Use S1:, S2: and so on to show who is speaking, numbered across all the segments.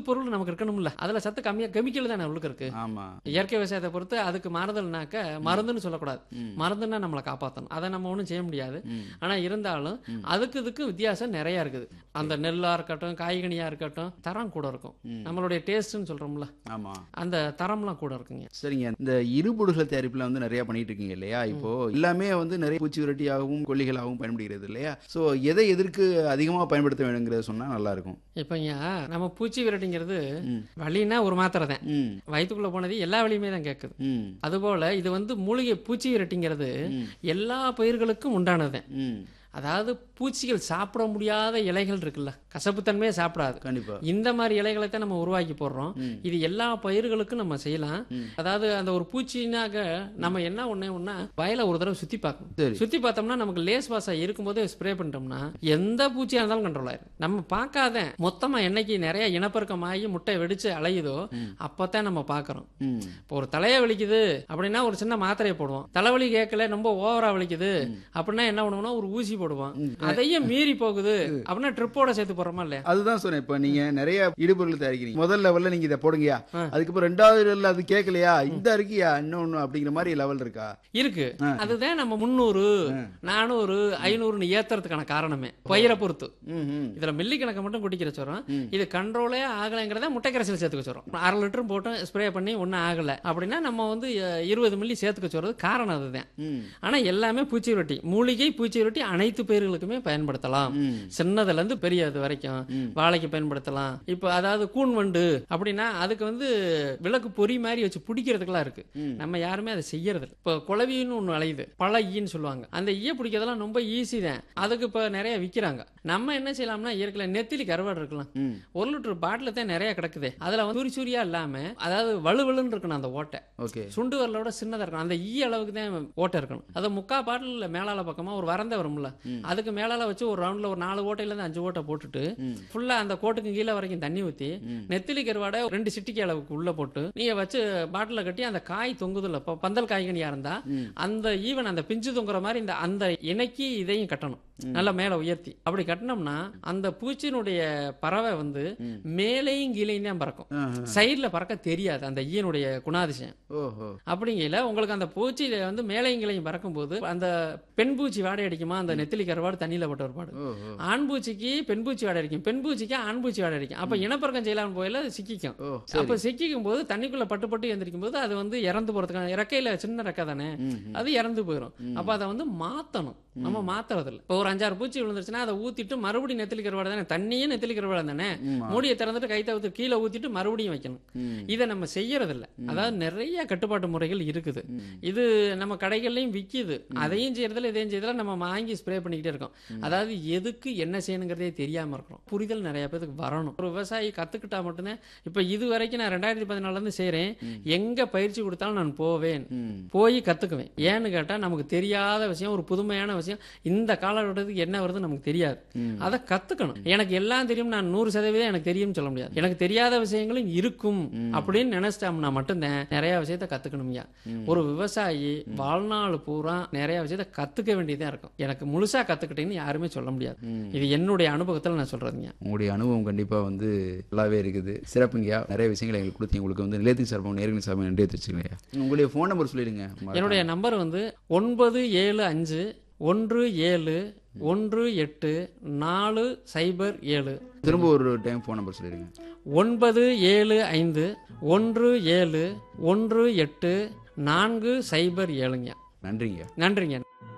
S1: பொருள் நமக்கு இருக்கணும்ல அதுல சத்து கம்மியா கெமிக்கல் தானே உள்ளுக்கு இருக்கு
S2: ஆமா
S1: இயற்கை விவசாயத்தை பொறுத்து அதுக்கு மாறுதல்னாக்க மருந்துன்னு சொல்லக்கூடாது மருந்துன்னா நம்மளை காப்பாற்றணும் அதை நம்ம ஒன்றும் செய்ய முடியாது
S2: ம்.
S1: ஆனா இருந்தாலும் அதுக்கு இதுக்கு வித்தியாசம் நிறைய இருக்குது அந்த நெல்லா இருக்கட்டும் காய்கனியா இருக்கட்டும் தரம் கூட இருக்கும் நம்மளுடைய டேஸ்ட்னு சொல்றோம்ல
S2: ஆமா
S1: அந்த தரம்லாம் கூட இருக்குங்க
S2: சரிங்க இந்த இருபொருள்கள் தயாரிப்புல வந்து நிறைய பண்ணிட்டு இருக்கீங்க இல்லையா இப்போ எல்லாமே வந்து நிறைய பூச்சி விரட்டியாகவும் கொல்லிகளாகவும் பயன்படுகிறது இல்லையா ஸோ எதை எதற்கு அதிகமாக பயன்படுத்த வேணுங்கிறத சொன்னா நல்லா இருக்கும்
S1: இப்போங்க நம்ம பூச்சி விரட்டிங்கிறது
S2: ம்.
S1: வலின்னா ஒரு மாத்திரை தான்
S2: ம்
S1: வயிற்றுக்குள்ள போனது எல்லா வழியுமே தான் கேட்குது
S2: ம்
S1: அதுபோல இது வந்து மூலிகை பூச்சி விரட்டிங்கிறது எல்லா பயிர்களுக்கும் உண்டானது
S2: ம்
S1: அதாவது பூச்சிகள் சாப்பிட முடியாத இலைகள் இருக்குல்ல கசப்புத்தன்மையே சாப்பிடாது
S2: கண்டிப்பா
S1: இந்த மாதிரி இலைகளை தான் நம்ம உருவாக்கி போடுறோம்
S2: ம்.
S1: இது எல்லா பயிர்களுக்கும் நம்ம செய்யலாம்
S2: ம்.
S1: அதாவது அந்த ஒரு பூச்சினாக நம்ம என்ன ஒண்ணே ஒண்ணா வயலை ஒரு தடவை சுத்தி பார்க்கணும்
S2: சரி
S1: சுத்தி பார்த்தோம்னா நமக்கு லேஸ் வாசா இருக்கும்போது ஸ்ப்ரே பண்ணிட்டோம்னா எந்த பூச்சியா இருந்தாலும் கண்ட்ரோல் ஆயிரும் நம்ம பார்க்காத மொத்தமா என்னைக்கு நிறைய இனப்பெருக்கம் ஆகி முட்டை வெடிச்சு அலையுதோ அப்பதான் நம்ம பார்க்கறோம்
S2: ம்
S1: இப்போ ஒரு தலையை வலிக்குது அப்படின்னா ஒரு சின்ன மாத்திரையை போடுவோம் தலைவலி கேட்கல ரொம்ப ஓவரா வலிக்குது அப்படின்னா என்ன பண்ணுவோம்னா ஒரு ஊசி போடுவோம் அதையும் மீறி போகுது அப்படின்னா ட்ரிப்போட சேர்த்து போடுறோமா இல்லையா
S2: அதுதான் சொன்னேன் இப்போ நீங்க நிறைய இடுபொருள் தயாரிக்கிறீங்க முதல் லெவல்ல நீங்க இதை போடுங்கயா
S1: ஆ.
S2: அதுக்கப்புறம் ரெண்டாவது லெவல்ல அது கேட்கலையா இந்த இருக்கியா இன்னொன்னு அப்படிங்கிற மாதிரி லெவல் இருக்கா
S1: இருக்கு
S2: ஆ.
S1: அதுதான் நம்ம முந்நூறு நானூறு ஐநூறுன்னு ஏத்துறதுக்கான காரணமே பயிரை பொறுத்து
S2: ம் ம்
S1: இதுல மில்லி கணக்கை மட்டும் குடிக்கிற சொல்றோம்
S2: ம்.
S1: இது கண்ட்ரோலே ஆகலைங்கிறத முட்டை கரைசல் சேர்த்துக்க சொல்றோம் அரை லிட்டரும் போட்டு ஸ்ப்ரே பண்ணி ஒன்றும் ஆகல அப்படின்னா நம்ம வந்து அஹ், இருபது மில்லி சேர்த்துக்க சொல்றது காரணம் அதுதான்
S2: ம்
S1: ஆனா எல்லாமே பூச்சி ரொட்டி மூலிகை பூச்சி ரொட்டி அனைத்து பயிர்களுக்குமே பயன்படுத்தலாம்
S2: ம்
S1: சின்னதுல இருந்து பெரியது வரைக்கும்
S2: ம்.
S1: வாழைக்கு பயன்படுத்தலாம் இப்போ அதாவது கூன் வண்டு அப்படின்னா அதுக்கு வந்து விளக்கு பொறி மாதிரி வச்சு பிடிக்கிறதுக்கெல்லாம் இருக்கு
S2: ம்.
S1: நம்ம யாருமே அதை செய்யறது இல்ல. இப்போ குளவின்னு ஒன்று அலையுது பல ஈன்னு சொல்லுவாங்க அந்த ஈய பிடிக்கிறதெல்லாம் ரொம்ப ஈஸி தான் அதுக்கு இப்போ நிறைய விற்கிறாங்க நம்ம என்ன செய்யலாம்னா இயற்கையில் நெத்திலி கருவாடு இருக்கலாம்
S2: ம்
S1: ஒரு லிட்டர் பாட்டில் தான் நிறைய கிடக்குது அதுல வந்து சூரி சூரியா இல்லாம அதாவது வலுவலுன்னு இருக்கணும் அந்த ஓட்டை
S2: ஓகே
S1: சுண்டு வரலோட சின்னதா இருக்கணும் அந்த ஈ அளவுக்கு தான் ஓட்டை இருக்கணும் அது முக்கா பாட்டில் மேலால பக்கமா ஒரு வரந்த வரும்ல அதுக்கு மேலால வச்சு ஒரு ரவுண்ட்ல ஒரு நாலு ஓட்டையில இருந்து அஞ்சு ஓட்டை போட்டுட்டு
S2: ம்.
S1: ஃபுல்லா அந்த கோட்டுக்கு கீழே வரைக்கும் தண்ணி ஊத்தி
S2: ம்.
S1: நெத்திலி கருவாடை ரெண்டு சிட்டிக்கு அளவுக்கு உள்ள போட்டு நீங்க வச்சு பாட்டில கட்டி அந்த காய் தொங்குதுல இப்போ பந்தல் காய்கனியா இருந்தா
S2: ம்.
S1: அந்த ஈவன் அந்த பிஞ்சு தொங்குற மாதிரி இந்த அந்த இணைக்கி இதையும் கட்டணும் நல்லா மேல உயர்த்தி அப்படி கட்டினோம்னா அந்த பூச்சியினுடைய பறவை வந்து
S2: ம்.
S1: மேலேயும் கீழேயும் தான் பறக்கும்
S2: ஆஹா.
S1: சைடுல பறக்க தெரியாது அந்த ஈயனுடைய குணாதிசயம்
S2: ஓஹோ
S1: அப்படிங்கையில உங்களுக்கு அந்த பூச்சியில வந்து மேலையும் கிளையும் பறக்கும்போது அந்த பெண் பூச்சி வாடை அடிக்குமா அந்த நெத்திலி கருவாடு தண்ணியில போட்ட ஒரு பாடு
S2: ஓஹோ
S1: ஆண் பூச்சிக்கு பெண் பூச்சி வாடை அடிக்கும் பெண் பூச்சிக்கு ஆண் பூச்சி வாடை அடிக்கும் அப்ப இனப்பெருக்கம் செய்யலாம்னு போயில அது சிக்கிக்கும்
S2: ஓ
S1: அப்ப சிக்கிக்கும் போது தண்ணிக்குள்ள பட்டு பட்டு எந்திரிக்கும் போது அது வந்து இறந்து போறதுக்கான இறக்கையில சின்ன ரெக்கை தானே
S2: ம் ம்.
S1: அது இறந்து போயிடும் அப்ப அதை வந்து மாத்தணும் நம்ம மாத்துறது இல்ல இப்போ ஒரு அஞ்சாறு பூச்சி விழுந்துருச்சுன்னா அதை ஊத்திட்டு மறுபடியும் நெத்திலி கருவாடு தானே தண்ணியே நெத்திலி கருவாடு தானே
S2: ஆமா.
S1: மூடியை திறந்துட்டு கை தவிர்த்து கீழே ஊத்திட்டு மறுபடியும் வைக்கணும்
S2: ம்
S1: இதை நம்ம செய்யறது இல்ல அதாவது நிறைய கட்டுப்பாட்டு முறைகள் இருக்குது
S2: ம்.
S1: இது நம்ம கடைகள்லயும் விக்குது அதையும் செய்யறதுல இதையும் செய்யறதுல நம்ம வாங்கி ஸ்ப்ரே பண்ணிக்கிட்டே இருக்கோம் அதாவது எதுக்கு என்ன செய்யணுங்கிறதே தெரியாம இருக்கிறோம் புரிதல் நிறைய பேருக்கு வரணும் ஒரு விவசாயி கத்துக்கிட்டா மட்டும்தான் இப்ப இது வரைக்கும் நான் ரெண்டாயிரத்தி பதினாலுல இருந்து செய்றேன் எங்க பயிற்சி கொடுத்தாலும் நான் போவேன்
S2: ம்
S1: போய் கத்துக்குவேன் ஏன்னு கேட்டா நமக்கு தெரியாத விஷயம் ஒரு புதுமையான விஷயம் இந்த காலகட்டத்துக்கு என்ன வருது நமக்கு தெரியாது
S2: ம்.
S1: அதை கத்துக்கணும் எனக்கு எல்லாம் தெரியும் நான் நூறு சதவீதம் எனக்கு தெரியும்னு சொல்ல முடியாது எனக்கு தெரியாத விஷயங்களும் இருக்கும் அப்படின்னு நினைச்சிட்டோம்னா மட்டும்தான் நிறைய விஷயத்த கத்துக்கணும்யா ஒரு விவசாயி வாழ்நாள் பூரா நிறைய விஷயத்த கத்துக்க வேண்டியதா இருக்கும் எனக்கு முழுசா கத்துக்கிட்டேன்னு யாருமே சொல்ல முடியாது
S2: ம்.
S1: இது என்னுடைய அனுபவத்துல நான் சொல்றதுங்க
S2: உங்களுடைய அனுபவம் கண்டிப்பா வந்து நல்லாவே இருக்குது சிறப்புங்கய்யா நிறைய விஷயங்களை எங்களுக்கு கொடுத்தீங்க உங்களுக்கு வந்து நிலையத்தின் சார்பாக நேர்களின் சார்பாக நன்றி தெரிவிச்சுக்கலையா உங்களுடைய ஃபோன் நம்பர் சொல்லிடுங்க
S1: என்னுடைய நம்பர் வந்து ஒன்பது ஏழு அஞ்சு ஒன்று ஏழு ஒன்று எட்டு நாலு சைபர் ஏழு
S2: திரும்ப ஒரு டைம் ஃபோன் நம்பர் சொல்லிடுங்க
S1: ஒன்பது ஏழு ஐந்து ஒன்று ஏழு ஒன்று எட்டு நான்கு சைபர் ஏழுங்க
S2: நன்றிங்க
S1: நன்றிங்க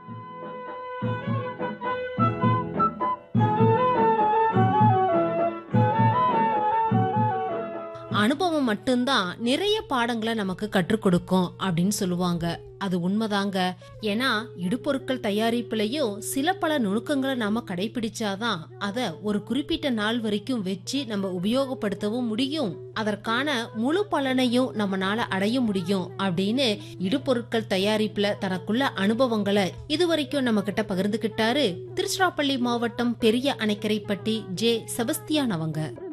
S3: அனுபவம் மட்டும்தான் நிறைய பாடங்களை நமக்கு கற்றுக் கொடுக்கும் அப்படின்னு சொல்லுவாங்க அது உண்மைதாங்க ஏன்னா இடுபொருட்கள் தயாரிப்புலயும் சில பல நுணுக்கங்களை நாம கடைபிடிச்சாதான் அத ஒரு குறிப்பிட்ட நாள் வரைக்கும் வச்சு நம்ம உபயோகப்படுத்தவும் முடியும் அதற்கான முழு பலனையும் நம்மனால அடைய முடியும் அப்படின்னு இடுபொருட்கள் தயாரிப்புல தனக்குள்ள அனுபவங்களை இதுவரைக்கும் நம்ம கிட்ட பகிர்ந்துகிட்டாரு திருச்சிராப்பள்ளி மாவட்டம் பெரிய அணைக்கரைப்பட்டி ஜே செபஸ்தியான் அவங்க